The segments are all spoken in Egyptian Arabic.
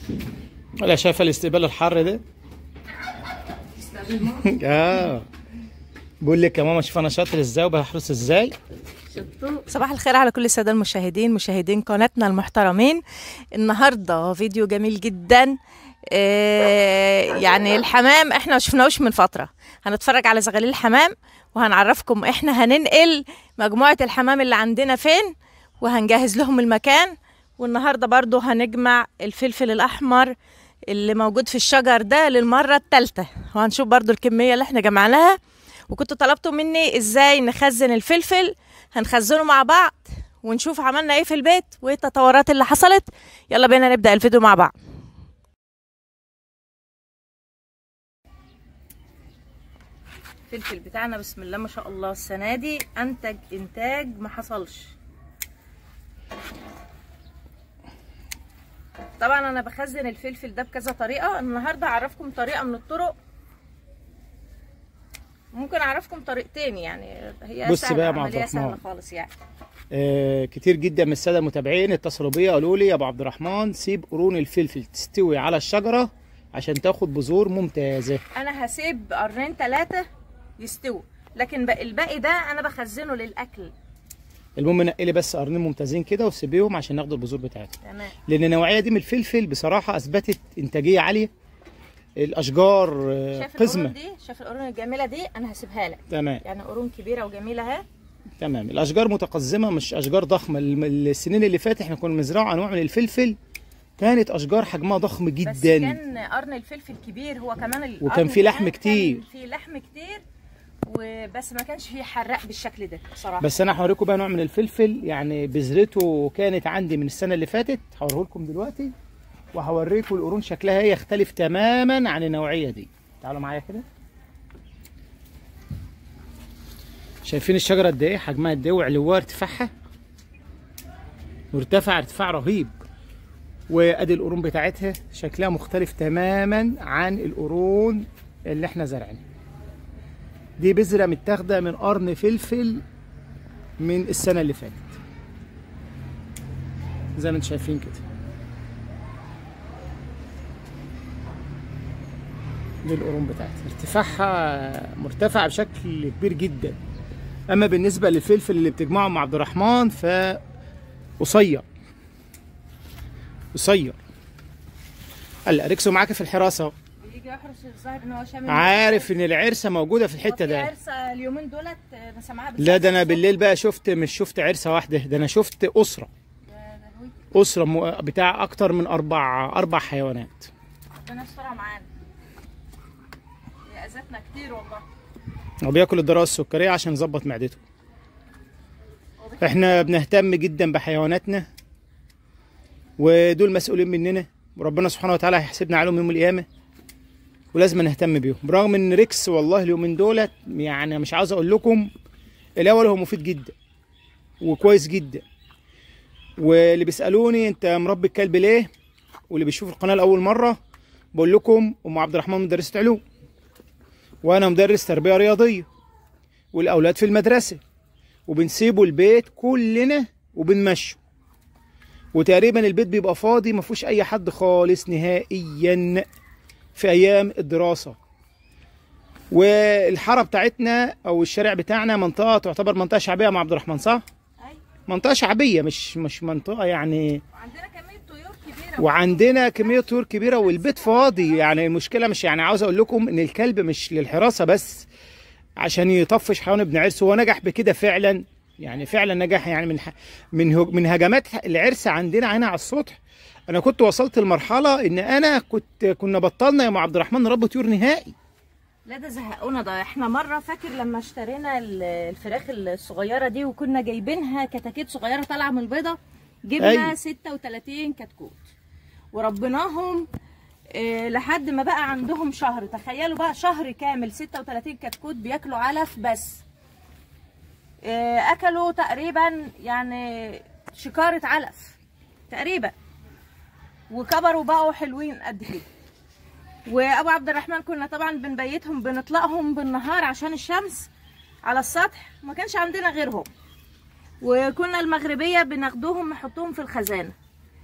ولا شايفه الاستقبال الحر ده اه بقول لك يا ماما شوف انا شاطر ازاي وبحرس ازاي صباح الخير على كل الساده المشاهدين مشاهدين قناتنا المحترمين النهارده فيديو جميل جدا آه، يعني الحمام احنا ما شفناهوش من فتره هنتفرج على زغاليل الحمام وهنعرفكم احنا هننقل مجموعه الحمام اللي عندنا فين وهنجهز لهم المكان والنهارده برضو هنجمع الفلفل الاحمر اللي موجود في الشجر ده للمره الثالثه وهنشوف برضو الكميه اللي احنا جمعناها وكنتوا طلبتوا مني ازاي نخزن الفلفل هنخزنه مع بعض ونشوف عملنا ايه في البيت وايه التطورات اللي حصلت يلا بينا نبدا الفيديو مع بعض الفلفل بتاعنا بسم الله ما شاء الله السنه دي انتج انتاج ما حصلش طبعا انا بخزن الفلفل ده بكذا طريقه النهارده اعرفكم طريقه من الطرق ممكن اعرفكم طريقتين يعني هي بصي سهلة، بقى يا أبو عملية عبد سهله الرحمن. خالص يعني آه كتير جدا من الساده المتابعين اتصلوا بيا قالوا لي يا ابو عبد الرحمن سيب قرون الفلفل تستوي على الشجره عشان تاخد بذور ممتازه انا هسيب قرنين ثلاثه يستووا لكن بقى الباقي ده انا بخزنه للاكل المهم نقلي بس قرنين ممتازين كده وسيبيهم عشان ناخد البذور بتاعتهم تمام لان النوعيه دي من الفلفل بصراحه اثبتت انتاجيه عاليه الاشجار آه، شايف القرون قزمه دي شايف القرون الجميله دي انا هسيبها لك تمام يعني قرون كبيره وجميله اهي تمام الاشجار متقزمه مش اشجار ضخمه الم- السنين اللي فاتت احنا كنا بنزرع انواع من الفلفل كانت اشجار حجمها ضخم بس جدا كان قرن الفلفل كبير هو كمان القرن وكان فيه لحم كمان كتير. كان فيه لحم كتير وبس ما كانش فيه حراق بالشكل ده بصراحه بس انا هوريكم بقى نوع من الفلفل يعني بذرته كانت عندي من السنه اللي فاتت هوريه لكم دلوقتي وهوريكم القرون شكلها هي يختلف تماما عن النوعيه دي تعالوا معايا كده شايفين الشجره قد ايه حجمها قد ايه وعلوها ارتفاعها مرتفع ارتفاع رهيب وادي القرون بتاعتها شكلها مختلف تماما عن القرون اللي احنا زارعينها دي بذره متاخده من قرن فلفل من السنه اللي فاتت زي ما انتم شايفين كده دي القرون بتاعتها ارتفاعها مرتفع بشكل كبير جدا اما بالنسبه للفلفل اللي بتجمعه مع عبد الرحمن ف قصير قصير هلا ركزوا معاك في الحراسه أهو. بيجي يحرس الظاهر ان هو شامل عارف ان العرسه موجوده في الحته وفي ده عرسه اليومين دولت انا سامعاها لا ده انا بالصوت. بالليل بقى شفت مش شفت عرسه واحده ده انا شفت اسره يا لهوي، اسره م- بتاع اكتر من اربع اربع حيوانات ربنا يسترها معانا هي اذتنا كتير والله وبياكل الذرة السكرية عشان يظبط معدته احنا بنهتم جدا بحيواناتنا ودول مسؤولين مننا وربنا سبحانه وتعالى هيحاسبنا عليهم يوم القيامة ولازم نهتم بيهم برغم ان ريكس والله اليومين دولت يعني مش عاوز اقول لكم الاول هو مفيد جدا وكويس جدا واللي بيسالوني انت مربي الكلب ليه واللي بيشوف القناه لاول مره بقول لكم ام عبد الرحمن مدرسه علوم وانا مدرس تربيه رياضيه والاولاد في المدرسه وبنسيبوا البيت كلنا وبنمشوا وتقريبا البيت بيبقى فاضي ما فيهوش اي حد خالص نهائيا في ايام الدراسه والحاره بتاعتنا او الشارع بتاعنا منطقه تعتبر منطقه شعبيه مع عبد الرحمن صح اي منطقه شعبيه مش مش منطقه يعني وعندنا كميه طيور كبيره وعندنا كميه طيور كبيره والبيت فاضي يعني المشكله مش يعني عاوز اقول لكم ان الكلب مش للحراسه بس عشان يطفش حيوان ابن عرس هو نجح بكده فعلا يعني فعلا نجح يعني من ح- من هج- من هجمات العرس عندنا هنا على السطح انا كنت وصلت لمرحله ان انا كنت كنا بطلنا يا ام عبد الرحمن نربي طيور نهائي لا ده زهقونا ده احنا مره فاكر لما اشترينا ال- الفراخ الصغيره دي وكنا جايبينها كتاكيت صغيره طالعه من البيضه جبنا أيوة. 36 كتكوت وربيناهم اه لحد ما بقى عندهم شهر تخيلوا بقى شهر كامل 36 كتكوت بياكلوا علف بس اه اكلوا تقريبا يعني شكاره علف تقريبا وكبروا بقوا حلوين قد كده وابو عبد الرحمن كنا طبعا بنبيتهم بنطلقهم بالنهار عشان الشمس على السطح ما كانش عندنا غيرهم وكنا المغربيه بناخدوهم نحطهم في الخزانه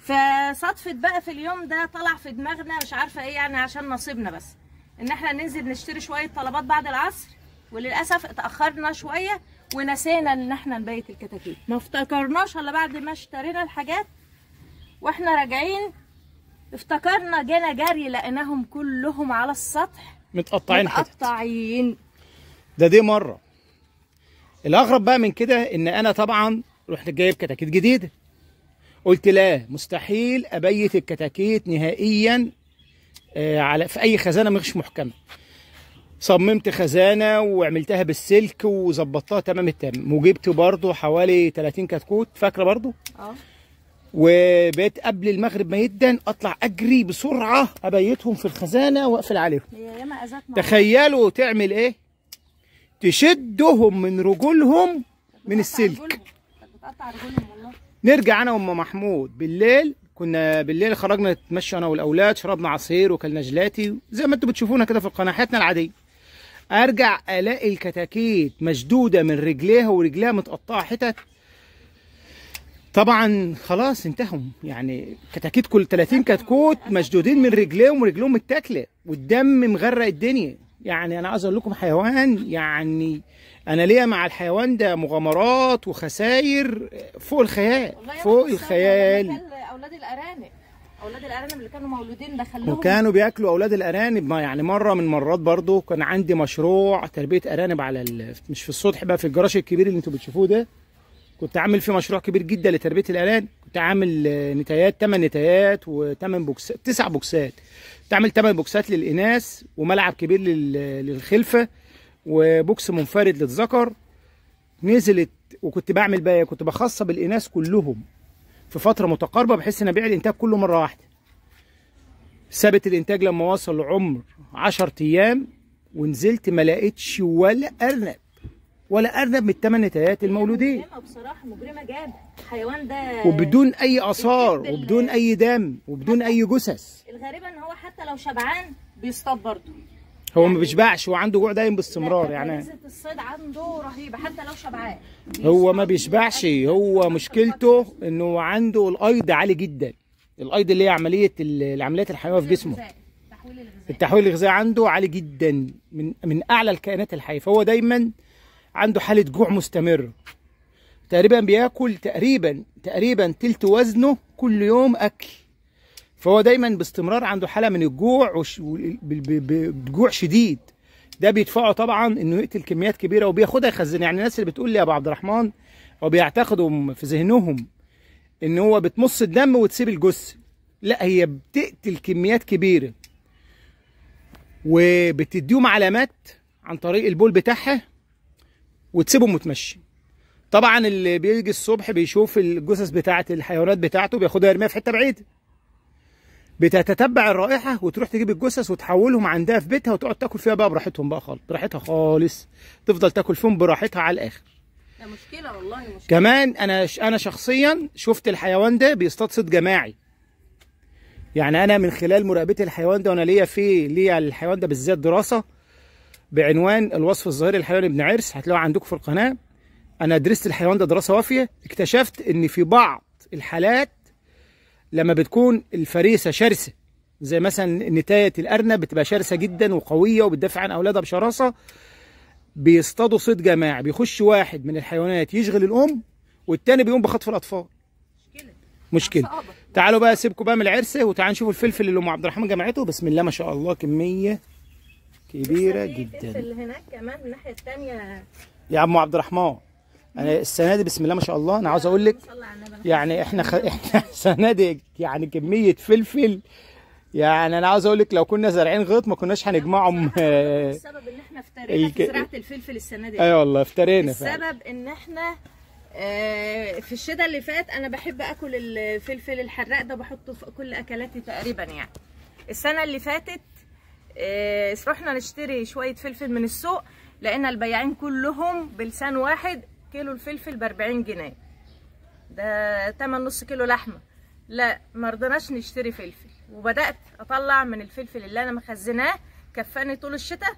فصدفت بقى في اليوم ده طلع في دماغنا مش عارفه ايه يعني عشان نصيبنا بس ان احنا ننزل نشتري شويه طلبات بعد العصر وللاسف اتاخرنا شويه ونسينا ان احنا نبيت الكتاكيت ما افتكرناش الا بعد ما اشترينا الحاجات واحنا راجعين افتكرنا جينا جري لقيناهم كلهم على السطح متقطعين حتت متقطعين ده دي مره الاغرب بقى من كده ان انا طبعا رحت جايب كتاكيت جديده قلت لا مستحيل ابيت الكتاكيت نهائيا آه، على في اي خزانه مش محكمه صممت خزانه وعملتها بالسلك وظبطتها تمام التمام وجبت برضو حوالي 30 كتكوت فاكره برضو اه وبقيت قبل المغرب ما يدن اطلع اجري بسرعه ابيتهم في الخزانه واقفل عليهم هي ياما اذتنا تخيلوا تعمل ايه تشدهم من رجولهم من السلك بتقطع رجولهم والله نرجع انا وام محمود بالليل كنا بالليل خرجنا نتمشى انا والاولاد شربنا عصير وكلنا جلاتي زي ما انتم بتشوفونا كده في القناه حياتنا العاديه ارجع الاقي الكتاكيت مشدوده من رجليها ورجليها متقطعه حتت طبعا خلاص انتهوا يعني كتاكيت كل 30 كتكوت مشدودين من رجليهم ورجلهم متاكله والدم مغرق الدنيا يعني انا عايز اقول لكم حيوان يعني انا ليا مع الحيوان ده مغامرات وخساير فوق الخيال والله يا فوق بابا الخيال السبب لما كان اولاد الارانب اولاد الارانب اللي كانوا مولودين دخلوهم وكانوا بياكلوا اولاد الارانب ما يعني مره من مرات برضو كان عندي مشروع تربيه ارانب على ال... مش في السطح بقى في الجراج الكبير اللي انتوا بتشوفوه ده كنت عامل فيه مشروع كبير جدا لتربيه الارانب كنت عامل آه، نتايات 8 نتايات و8 بوكسات 9 بوكسات كنت عامل 8 بوكسات للاناث وملعب كبير لل... للخلفه وبوكس منفرد للذكر نزلت وكنت بعمل بقى كنت بخصب الاناث كلهم في فتره متقاربه بحيث ان ابيع الانتاج كله مره واحده ثابت الانتاج لما وصل لعمر 10 ايام ونزلت ما لقيتش ولا ارنب ولا ارنب من الثمان نتايات المولودين مجرمه بصراحه مجرمه جامد الحيوان ده وبدون اي اثار بتحب ال- وبدون اي دم وبدون اي جثث الغريبه ان هو حتى لو شبعان بيصطاد برضه هو ما بيشبعش هو عنده جوع دايم باستمرار يعني غريزه الصيد عنده رهيبه حتى لو شبعان هو ما بيشبعش هو مشكلته انه عنده الايض عالي جدا الايض اللي هي عمليه ال- العمليات الحيويه في جسمه تحويل الغذاء التحويل الغذائي عنده عالي جدا من من اعلى الكائنات الحيه فهو دايما عنده حاله جوع مستمر تقريبا بياكل تقريبا تقريبا تلت وزنه كل يوم اكل فهو دايما باستمرار عنده حاله من الجوع وش... وال- ب- ب- ب- بجوع شديد ده بيدفعه طبعا انه يقتل كميات كبيره وبياخدها يخزنها يعني الناس اللي بتقول لي يا ابو عبد الرحمن او بيعتقدوا في ذهنهم ان هو بتمص الدم وتسيب الجثه لا هي بتقتل كميات كبيره وبتديهم علامات عن طريق البول بتاعها وتسيبهم متمشي طبعا اللي بيجي الصبح بيشوف الجثث بتاعه الحيوانات بتاعته بياخدها يرميها في حته بعيده بتتتبع الرائحه وتروح تجيب الجثث وتحولهم عندها في بيتها وتقعد تاكل فيها بقى براحتهم بقى خالص براحتها خالص تفضل تاكل فيهم براحتها على الاخر ده مشكله والله مشكله كمان انا انا شخصيا شفت الحيوان ده بيصطاد صيد جماعي يعني انا من خلال مراقبتي الحيوان ده وانا ليا في ليا الحيوان ده بالذات دراسه بعنوان الوصف الظاهري للحيوان ابن عرس هتلاقوه عندكم في القناه انا درست الحيوان ده دراسه وافيه اكتشفت ان في بعض الحالات لما بتكون الفريسه شرسه زي مثلا نتايه الارنب بتبقى شرسه جدا وقويه وبتدافع عن اولادها بشراسه بيصطادوا صيد جماعي بيخش واحد من الحيوانات يشغل الام والتاني بيقوم بخطف الاطفال مشكله مشكله صعبة. تعالوا بقى سيبكم بقى من العرسه وتعالوا نشوفوا الفلفل اللي ام عبد الرحمن جمعته بسم الله ما شاء الله كميه كبيره لسه في جدا فلفل هناك كمان الناحيه الثانيه يا عم عبد الرحمن انا السنه دي بسم الله ما شاء الله انا عاوز اقول لك صلى على النبي يعني احنا خ... احنا السنه دي يعني كميه فلفل يعني انا عاوز اقول لك لو كنا زارعين غيط ما كناش هنجمعهم آه، السبب ان احنا افترينا الك- في زراعه الفلفل السنه دي ايوه والله افترينا فعلا السبب ان احنا آه، في الشتاء اللي فات انا بحب اكل الفلفل الحراق ده بحطه في كل اكلاتي تقريبا يعني السنه اللي فاتت آه، رحنا نشتري شويه فلفل من السوق لقينا البياعين كلهم بلسان واحد كيلو الفلفل ب 40 جنيه ده تمن نص كيلو لحمه لا ما رضناش نشتري فلفل وبدات اطلع من الفلفل اللي انا مخزناه كفاني طول الشتاء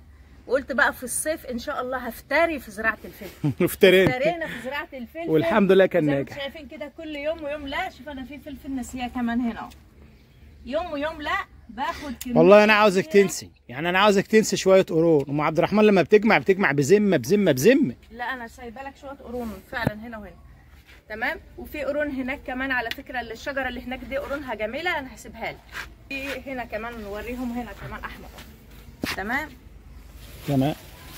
وقلت بقى في الصيف ان شاء الله هفتري في زراعه الفلفل افترينا افترينا في زراعه الفلفل والحمد لله كان زي ما انتم ناجح شايفين كده كل يوم ويوم لا شوف انا في فلفل نسيه كمان هنا اهو. يوم ويوم لا باخد كمية والله انا عاوزك كتيرة. تنسي يعني انا عاوزك تنسي شويه قرون ام عبد الرحمن لما بتجمع بتجمع بذمه بذمه بذمه لا انا سايبه لك شويه قرون فعلا هنا وهنا تمام وفي قرون هناك كمان على فكره اللي الشجره اللي هناك دي قرونها جميله انا هسيبها لك في هنا كمان نوريهم هنا كمان احمر تمام تمام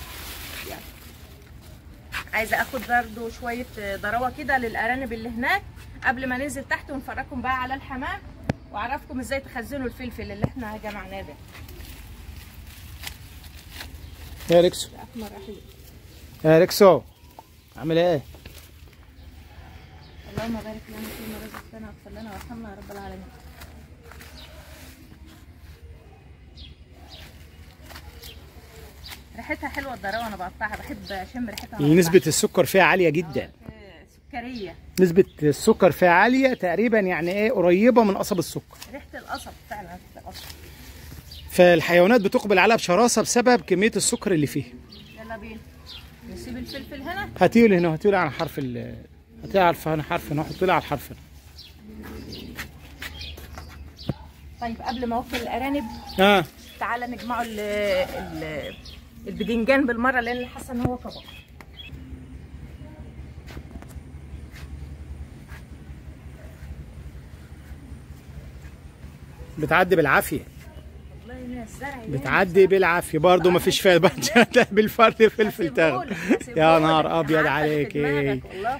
عايزه اخد برده شويه ضراوه كده للارانب اللي هناك قبل ما ننزل تحت ونفرجكم بقى على الحمام واعرفكم ازاي تخزنوا الفلفل اللي احنا جمعناه ده يا ريكسو احمر رحيق يا ريكسو عامل ايه اللهم بارك لنا فيما رزقتنا واغفر لنا وارحمنا يا رب العالمين ريحتها حلوه الضراوه انا بقطعها بحب اشم ريحتها وأنا نسبه السكر فيها عاليه جدا بقطعها. سكريه نسبه السكر فيها عاليه تقريبا يعني ايه قريبه من قصب السكر ريحه القصب فعلا ريحه القصب فالحيوانات بتقبل عليها بشراسه بسبب كميه السكر اللي فيه يلا بينا نسيب الفلفل هنا هاتيولي هنا هاتيولي على حرف ال هاتيولي على الف- هنا حرف هنا حطولي على الحرف هنا طيب قبل ما اوكل الارانب اه تعالى نجمعوا ال ال البدنجان بالمره لان أنا حاسه ان هو طبق بتعدي بالعافيه والله من الزرع بتعدي بالعافيه برضه ما فيش فيها برضه بالفرد فلفل تاخد يا نهار ابيض عليك ايه والله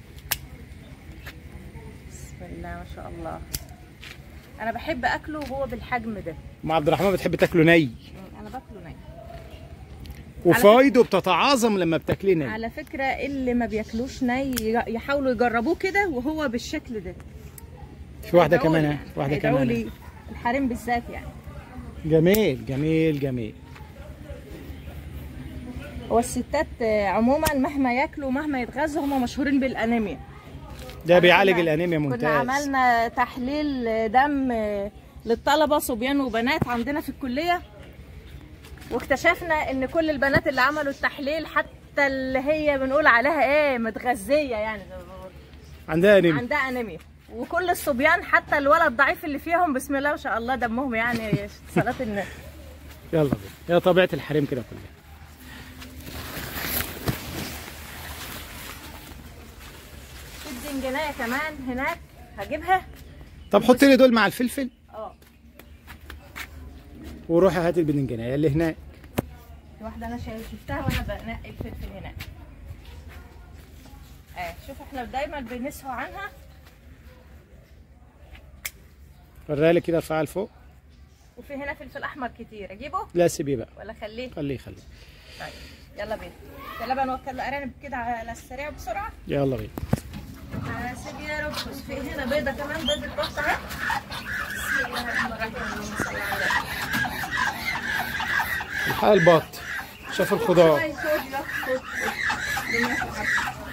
بسم الله ما شاء الله انا بحب اكله وهو بالحجم ده ام عبد الرحمن بتحب تاكله ني انا باكله ني وفايده بتتعاظم لما بتاكليه ني على فكره اللي ما بياكلوش ني يحاولوا يجربوه كده وهو بالشكل ده في واحده هيدعوا كمان لي اهي يعني. في واحده هيدعوا كمان لي اهي. الحريم بالذات يعني جميل جميل جميل هو الستات آه، عموما مهما ياكلوا مهما يتغذوا هم مشهورين بالانيميا ده بيعالج كنا- الانيميا كنا ممتاز عملنا تحليل دم للطلبه صبيان وبنات عندنا في الكليه واكتشفنا ان كل البنات اللي عملوا التحليل حتى اللي هي بنقول عليها ايه متغذيه يعني زي ما بنقول، عندها انيميا عندها انيميا وكل الصبيان حتى الولد الضعيف اللي فيهم بسم الله ما شاء الله دمهم يعني صلاه النبي يلا بينا هي طبيعه الحريم كده كلها في الدنجنايه كمان هناك هجيبها طب حط لي دول مع الفلفل اه وروحي هاتي البدنجانيه اللي هناك في واحدة أنا شايف- شفتها وأنا بنقي الفلفل هناك. آه شوف إحنا دايما بنسهو عنها وريها لي كده ارفعها لفوق وفي هنا فلفل أحمر كتير أجيبه لا سيبيه بقى ولا أخليه؟ خليه خليه طيب يلا بينا. يلا بقى نوكل الأرانب كده على السريع بسرعة. يلا بينا آه سيدي يا رب بس في هنا بيضة كمان بيضة البط أهي. بسم الله الرحمن الرحيم اللهم صل على الحق البط شاف الخضار النبي. خد يلا خد خد. بالناس الحاجة.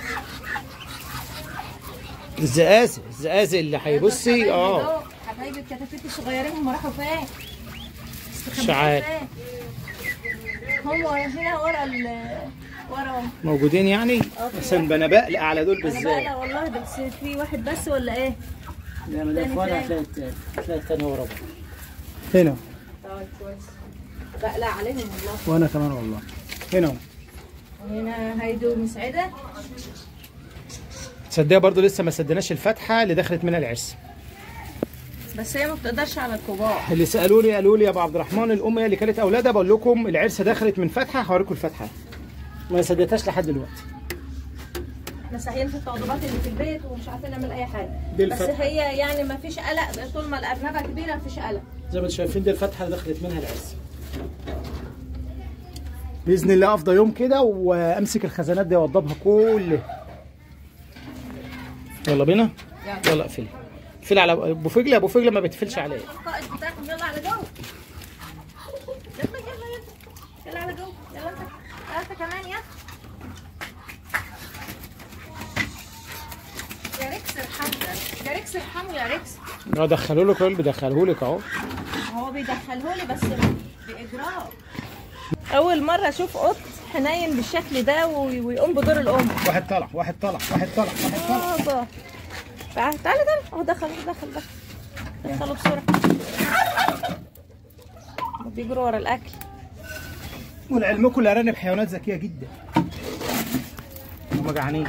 الزقازق الزقازق اللي هيبصي حبايبي اه دول، حبايبي الكتاكيت الصغيرين هم راحوا فين؟ مش عارف. فين؟ هم هنا ورا ال ورا موجودين يعني بس انا بقلق على دول انا بقى بالذات لا والله بس في واحد بس ولا ايه؟ لما ده إخوان هتلاقي التاني هتلاقي التاني ورا بعض هنا طيب كويس بقلق عليهم والله وانا كمان والله هنا هنا هيدو مسعده تصدقي برضو لسه ما سدناش الفتحه اللي دخلت منها العرس بس هي ما بتقدرش على الكبار اللي سالوا لي قالوا لي يا ابو عبد الرحمن الام هي اللي كانت اولادها بقول لكم العرسه دخلت من فتحه هوريكم الفتحه ما سدتهاش لحد دلوقتي احنا ساهيين في التوضيبات اللي في البيت ومش عارفين نعمل اي حاجه دي بس الفتحة. هي يعني ما فيش قلق طول ما الارنبه كبيره ما فيش قلق زي ما انتم شايفين دي الفتحه اللي دخلت منها العرس باذن الله افضى يوم كده وامسك الخزانات دي واوضبها كلها يلا بينا يلا. يلا اقفلي اقفلي على ابو فجله ابو فجله ما بيتقفلش عليا القائد بتاعكم يلا على جو يلا يلا يلا يلا على جو يلا انت انت كمان يلا يا ريكس ارحمنا يا ريكس ارحمه يا ريكس اه دخلوا لك اللي بيدخله لك اهو هو بيدخله لي بس باجراء اول مره اشوف قط حنين بالشكل ده وي- ويقوم بدور الام واحد طلع واحد طلع واحد طلع واحد طلع بابا تعال تعال تعال اهو دخل دخل دخل دخلوا بسرعه بيجروا ورا الاكل ولعلمكم الارانب حيوانات ذكيه جدا هم جعانين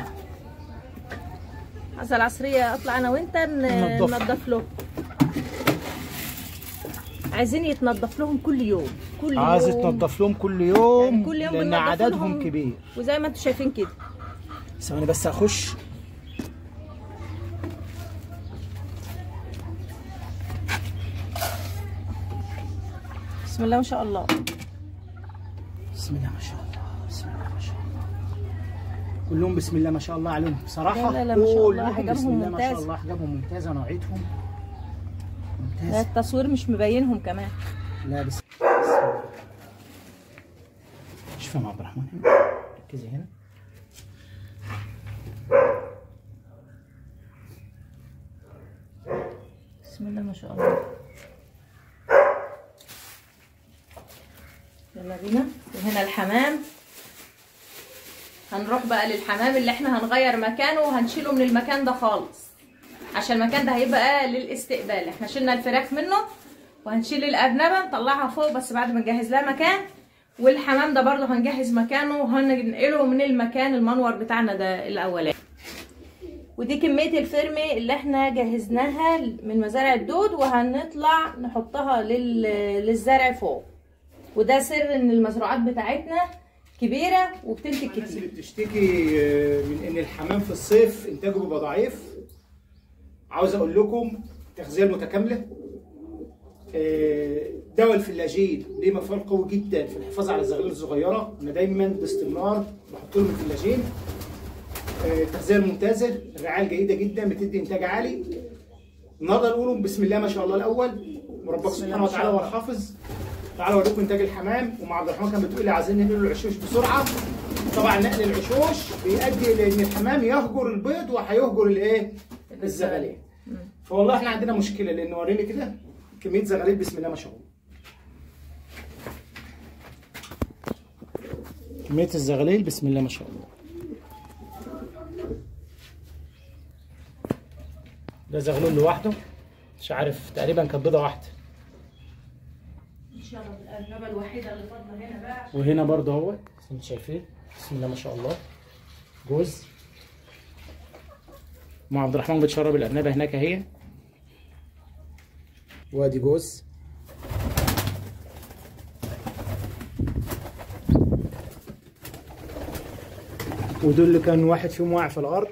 عسل العصريه اطلع انا وانت ن- ننضف. ننضف لهم عايزين يتنضف لهم كل يوم كل عايز يوم تنضف لهم كل يوم يعني كل يوم لان بننضف عددهم لهم. كبير وزي ما انتم شايفين كده ثواني بس اخش بسم الله ما شاء الله بسم الله ما شاء الله بسم الله ما شاء الله كلهم بسم الله ما شاء الله عليهم بصراحه لا لا لا، ما شاء الله، كلهم حجمهم بسم الله ما شاء ممتاز. الله احجامهم ممتازه نوعيتهم ده ممتازه التصوير مش مبينهم كمان لا بس بسم الله. شوف يا عبد الرحمن هنا ركزي هنا بسم الله ما شاء الله يلا بينا وهنا الحمام هنروح بقى للحمام اللي احنا هنغير مكانه وهنشيله من المكان ده خالص عشان المكان ده هيبقى للاستقبال احنا شلنا الفراخ منه وهنشيل الارنبه نطلعها فوق بس بعد ما نجهز لها مكان والحمام ده برضه هنجهز مكانه وهننقله من المكان المنور بتاعنا ده الاولاني ودي كمية الفرمة اللي احنا جهزناها من مزارع الدود وهنطلع نحطها لل... للزرع فوق وده سر ان المزروعات بتاعتنا كبيرة وبتنتج الناس كتير اللي بتشتكي آه، من ان الحمام في الصيف انتاجه بيبقى ضعيف عاوز اقول لكم التغذيه المتكامله آه، دواء الفلاجين ليه مفعول قوي جدا في الحفاظ على الزغاليل الصغيره انا دايما باستمرار بحط لهم الفلاجين آه، التغذيه الممتازه الرعايه الجيده جدا بتدي انتاج عالي النهارده نقول بسم الله ما شاء الله الاول وربك بسم الله سبحانه ما شاء وتعالى هو الله. الحافظ تعالوا اوريكم انتاج الحمام ومع عبد الرحمن كان بتقول لي عايزين ننقل العشوش بسرعه طبعا نقل العشوش بيؤدي الى ان الحمام يهجر البيض وهيهجر الايه؟ الزغاليل فوالله احنا عندنا مشكله لان وريني كده كميه زغاليل بسم الله ما شاء الله كميه الزغاليل بسم الله ما شاء الله ده زغلول لوحده مش عارف تقريبا كانت بيضه واحده ان شاء الله الارنبة الوحيدة اللي فاضلة هنا بقى وهنا برضه اهو زي ما انتم شايفين بسم الله ما شاء الله جوز مع عبد الرحمن بتشرب الارنبه هناك اهي وادي جوز ودول اللي كان واحد فيهم واقع في الارض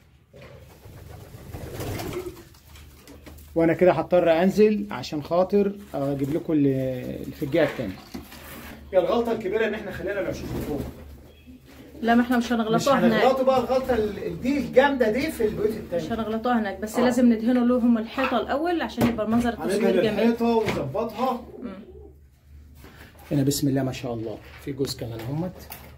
وانا كده هضطر انزل عشان خاطر اجيب لكم اللي في الجهه الثانيه هي الغلطه الكبيره ان احنا خلينا العشوش فوق لا ما احنا مش مش هنغلطوها هناك هنغلطوا بقى الغلطه ال- دي الجامده دي في البيوت مش التانية هنغلطوها هناك بس آه. لازم ندهنوا لهم الحيطة الاول عشان يبقى المنظر هندهن التصوير جميل الحيطه ونظبطها مم. هنا بسم الله ما شاء الله في جوز كمان اهمت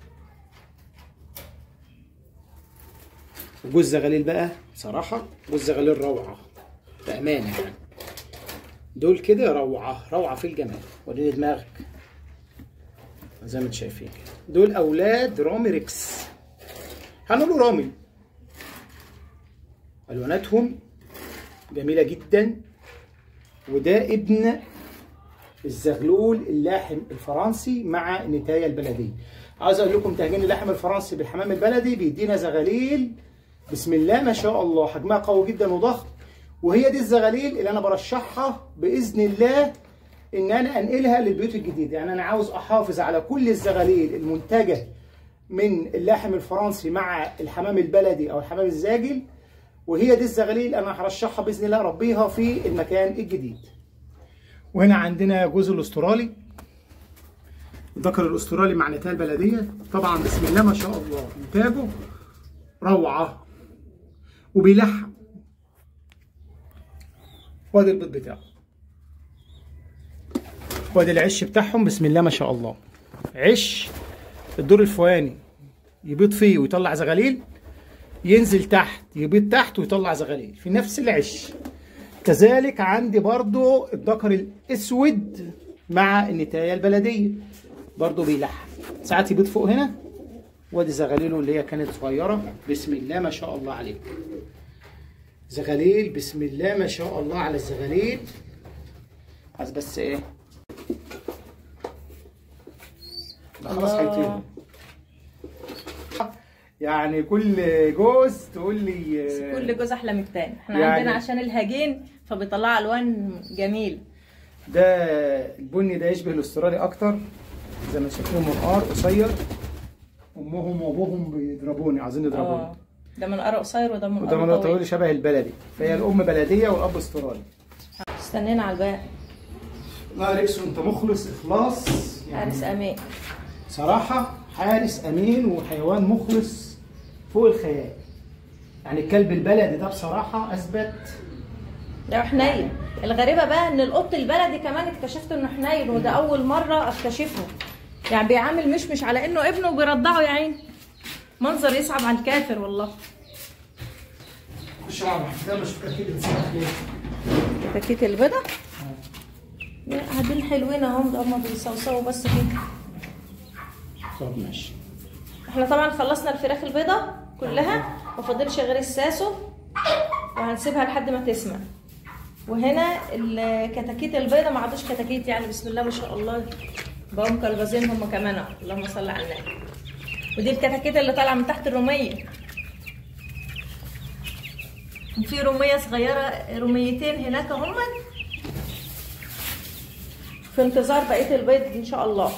وجوز زغاليل بقى صراحه جوز زغاليل روعه بامانه يعني دول كده روعه روعه في الجمال وريني دماغك زي ما انتم شايفين كده دول اولاد رامي ريكس هنقول رامي الواناتهم جميله جدا وده ابن الزغلول اللاحم الفرنسي مع النتايه البلديه عاوز اقول لكم تهجين اللحم الفرنسي بالحمام البلدي بيدينا زغاليل بسم الله ما شاء الله حجمها قوي جدا وضخم وهي دي الزغاليل اللي انا برشحها باذن الله ان انا انقلها للبيوت الجديده يعني انا عاوز احافظ على كل الزغاليل المنتجه من اللاحم الفرنسي مع الحمام البلدي او الحمام الزاجل وهي دي الزغاليل انا هرشحها باذن الله اربيها في المكان الجديد وهنا عندنا جوز الاسترالي الذكر الاسترالي مع نتايه البلديه طبعا بسم الله ما شاء الله انتاجه روعه وبيلحم وادي البيض بتاعه وادي العش بتاعهم بسم الله ما شاء الله عش الدور الفوقاني يبيض فيه ويطلع زغاليل ينزل تحت يبيض تحت ويطلع زغاليل في نفس العش كذلك عندي برضو الذكر الاسود مع النتايه البلديه برضو بيلحم ساعات يبيض فوق هنا وادي زغاليله اللي هي كانت صغيره بسم الله ما شاء الله عليه زغاليل بسم الله ما شاء الله على الزغاليل عايز بس ايه ده خلاص الله. هيطير يعني كل جوز تقول لي كل جوز احلى من التاني احنا يعني- عندنا عشان الهجين فبيطلع الوان جميل ده البني ده يشبه الاسترالي اكتر زي ما شايفين منقار قصير امهم وابوهم بيضربوني عايزين يضربوني اه ده من قرع قصير وده من وده قرع من طويل طويل شبه البلدي فهي الام بلديه والاب استرالي استنينا على الباقي لا ريكسو انت مخلص اخلاص حارس امين صراحه حارس امين وحيوان مخلص فوق الخيال يعني الكلب البلدي ده بصراحه اثبت ده حنين الغريبه بقى ان القط البلدي كمان اكتشفت انه حنين وده اول مره اكتشفه يعني بيعامل مشمش على انه ابنه وبيرضعه يا عيني منظر يصعب على الكافر والله خش مع بعض ده مش اكيد بتصرف ليه كتاكيت البيضة لا قاعدين حلوين اهم ده هما بيصوصوا بس كده طب ماشي احنا طبعا خلصنا الفراخ البيضة كلها وفاضلش غير الساسو وهنسيبها لحد ما تسمع وهنا الكتاكيت البيضة ما عادوش كتاكيت يعني بسم الله ما شاء الله بقوا مكلبزين هم كمان أهو. اللهم صل على النبي ودي الكتاكيت اللي طالعة من تحت الرومية وفي رومية صغيرة روميتين هناك هم في انتظار بقية البيض ان شاء الله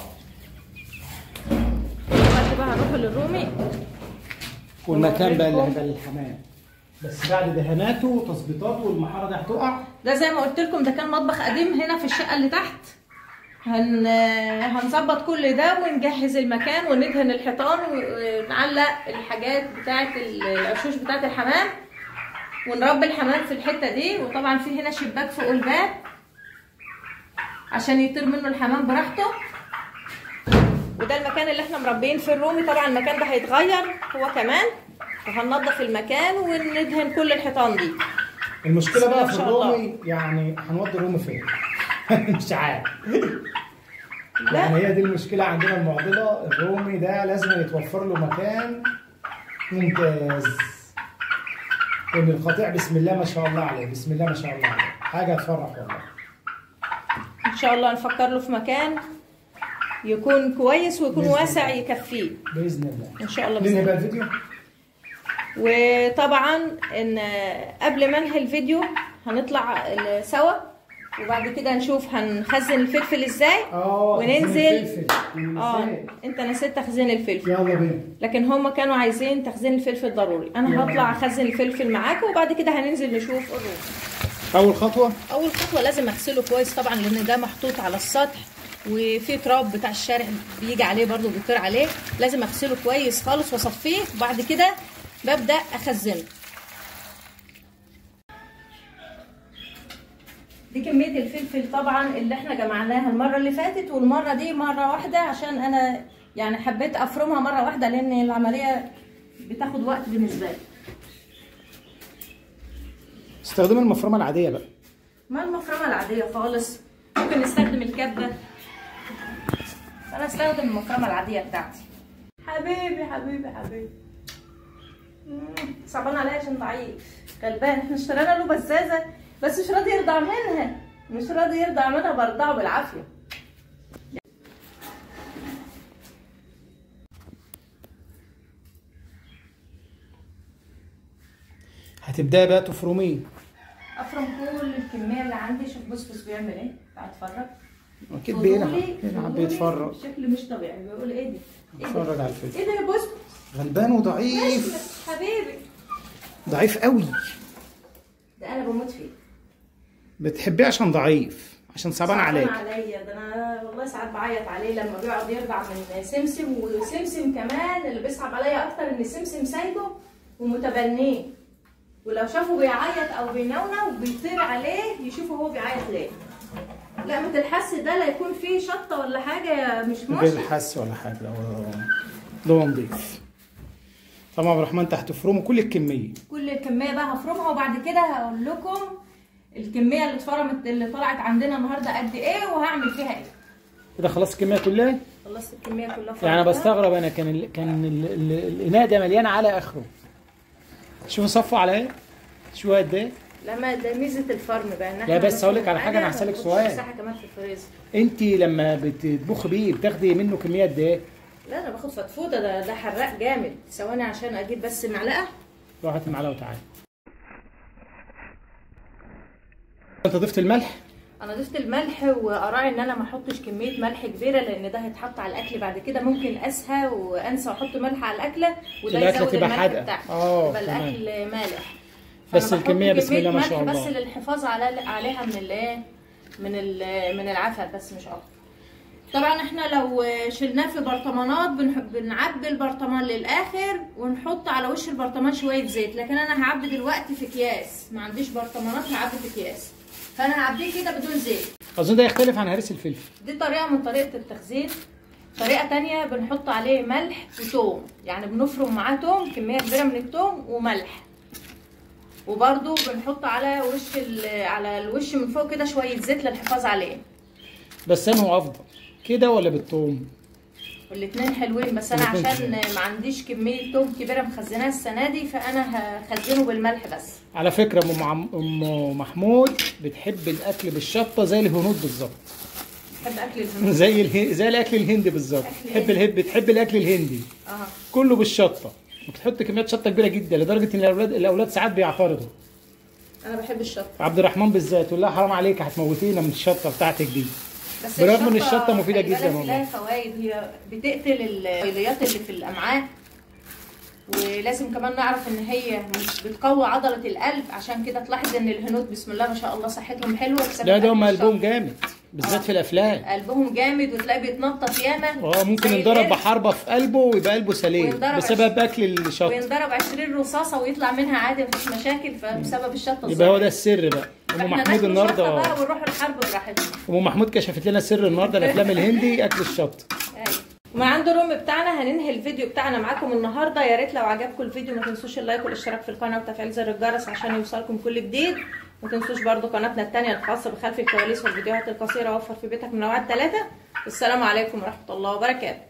دلوقتي بقى هنروح للرومي والمكان بقى اللي هيبقى للحمام بس بعد دهاناته وتظبيطاته والمحاره دي هتقع ده زي ما قلت لكم ده كان مطبخ قديم هنا في الشقه اللي تحت هن هنظبط كل ده ونجهز المكان وندهن الحيطان ونعلق الحاجات بتاعه العشوش بتاعه الحمام ونربي الحمام في الحته دي وطبعا في هنا شباك فوق الباب عشان يطير منه الحمام براحته وده المكان اللي احنا مربيين في الرومي طبعا المكان ده هيتغير هو كمان فهننضف المكان وندهن كل الحيطان دي المشكله بقى ما في شاء الله. الرومي يعني هنودي الرومي فين مش عارف لا يعني هي دي المشكله عندنا المعضله الرومي ده لازم يتوفر له مكان ممتاز ان القطيع بسم الله ما شاء الله عليه بسم الله ما شاء الله عليه حاجه تفرح والله ان شاء الله نفكر له في مكان يكون كويس ويكون بإذن واسع الله. يكفيه باذن الله ان شاء الله بإذن ننهي بقى الله. الفيديو وطبعا ان قبل ما انهي الفيديو هنطلع سوا وبعد كده نشوف هنخزن الفلفل ازاي اه وننزل الفلفل. اه ازاي؟ انت نسيت تخزين الفلفل يلا بينا لكن هم كانوا عايزين تخزين الفلفل ضروري انا يلا. هطلع اخزن الفلفل معاكم وبعد كده هننزل نشوف الروح اول خطوه اول خطوه لازم اغسله كويس طبعا لان ده محطوط على السطح وفي تراب بتاع الشارع بيجي عليه برضو بيطير عليه لازم اغسله كويس خالص واصفيه وبعد كده ببدا اخزنه دي كميه الفلفل طبعا اللي احنا جمعناها المره اللي فاتت والمره دي مره واحده عشان انا يعني حبيت افرمها مره واحده لان العمليه بتاخد وقت بالنسبه لي استخدم المفرمه العاديه بقى ما المفرمة العادية خالص ممكن نستخدم الكبة أنا استخدم المفرمة العادية بتاعتي حبيبي حبيبي حبيبي مم، صعبان عليا عشان ضعيف غلبان احنا اشترينا له بزازة بس مش راضي يرضع منها مش راضي يرضع منها برضعه بالعافية هتبداي بقى تفرميه افرم كل الكمية اللي عندي شوف بصبص بيعمل ايه تعال اتفرج اكيد فضولي- بيلعب بيلعب فضولي بيتفرج بشكل مش طبيعي بيقول ايه دي ايه ده بيتفرج على الفيلم ايه ده يا بصبص غلبان وضعيف ماشي حبيبي ضعيف قوي ده انا بموت فيه بتحبيه عشان ضعيف عشان صعبان عليك عليا ده انا والله ساعات بعيط عليه لما بيقعد يرضع من سمسم وسمسم كمان اللي بيصعب عليا اكتر ان سمسم سايبه ومتبنيه ولو شافه بيعيط او بينونو بيطير عليه يشوفه هو بيعيط ليه لا ما تلحس ده لا يكون فيه شطه ولا حاجه مش غير ماشي حس ولا حاجه ده هو ده هو نضيف طبعا عبد الرحمن تحت تفرمه كل الكميه كل الكميه بقى هفرمها وبعد كده هقول لكم الكميه اللي اتفرمت اللي طلعت عندنا النهارده قد ايه وهعمل فيها ايه كده خلصت الكميه كلها خلصت الكميه كلها يعني فرمتها. بستغرب انا كان ال... كان ال... ال... الاناء ده مليان على اخره شوفوا صفوا على ايه شوفوا قد ايه لا ما ده ميزه الفرن بقى ان لا احنا بس هقول لك بناخد على حاجة، أنا حاجة هسألك ما سؤال. بناخدش مساحه كمان في الفريزر انت لما بتطبخي بيه بتاخدي منه كميه قد ايه لا انا باخد فتفوته ده ده حراق جامد ثواني عشان اجيب بس معلقه روح هات المعلقه وتعالى انت ضفت الملح انا ضفت الملح واراعي ان انا ما احطش كميه ملح كبيره لان ده هيتحط على الاكل بعد كده ممكن اسهى وانسى واحط ملح على الاكله وده الأكلة يزود تبقى الملح حادقة. بتاعها آه، يبقى تمام. الاكل مالح بس فأنا بحط الكمية بسم كمية الله ما شاء ملح الله. بس للحفاظ على عليها من الايه من ال- من العفن بس مش اكتر طبعا احنا لو شلناه في برطمانات بنح- بنعبي البرطمان للاخر ونحط على وش البرطمان شويه زيت لكن انا هعبي دلوقتي في اكياس ما عنديش برطمانات هعبي في اكياس فانا هعبيه كده بدون زيت اظن ده يختلف عن هرس الفلفل دي طريقة من طريقة التخزين طريقة تانية بنحط عليه ملح وتوم يعني بنفرم معاه توم كمية كبيرة من التوم وملح وبرده بنحط على وش ال- على الوش من فوق كده شوية زيت للحفاظ عليه بس انه افضل كده ولا بالثوم والاتنين حلوين بس انا الاتنين عشان حلوين. ما عنديش كمية توم كبيرة مخزناها السنة دي فانا هخزنه بالملح بس على فكره ام معم- ام محمود بتحب الاكل بالشطه زي الهنود بالظبط بحب اكل الهندي زي اله... زي الاكل الهندي بالظبط أكل بتحب هندي. الهب بتحب الاكل الهندي اه كله بالشطه وبتحط كميات شطه كبيره جدا لدرجه ان الاولاد الاولاد ساعات بيعترضوا انا بحب الشطة عبد الرحمن بالذات يقول لها حرام عليك هتموتينا من الشطه بتاعتك دي بس برغم إن الشطة مفيدة خلي جداً بالك والله. لها فوائد هي بتقتل الفيضيات اللي في الامعاء ولازم كمان نعرف ان هي بتقوي عضله القلب عشان كده تلاحظ ان الهنود بسم الله ما شاء الله صحتهم حلوه بسبب لا ده هم أكل قلبهم الشطة. جامد بالذات آه. في الافلام قلبهم جامد وتلاقي بيتنطط ياما اه ممكن زي ينضرب القرد، بحربه في قلبه ويبقى قلبه سليم وينضرب بسبب اكل الشطه وينضرب 20 رصاصه ويطلع منها عادي مفيش مشاكل فبسبب الشطه يبقى هو الصغيرة. ده السر بقى ام فإحنا محمود ناكل شطة النهارده بقى ونروح الحرب براحتنا ام محمود كشفت لنا سر النهارده الافلام الهندي اكل الشطه ومن عند الروم بتاعنا هننهي الفيديو بتاعنا معاكم النهارده يا ريت لو عجبكم الفيديو ما تنسوش اللايك والاشتراك في القناه وتفعيل زر الجرس عشان يوصلكم كل جديد ما تنسوش برضو قناتنا التانية الخاصة بخلف الكواليس والفيديوهات القصيرة وفر في بيتك من نوعات ثلاثة والسلام عليكم ورحمة الله وبركاته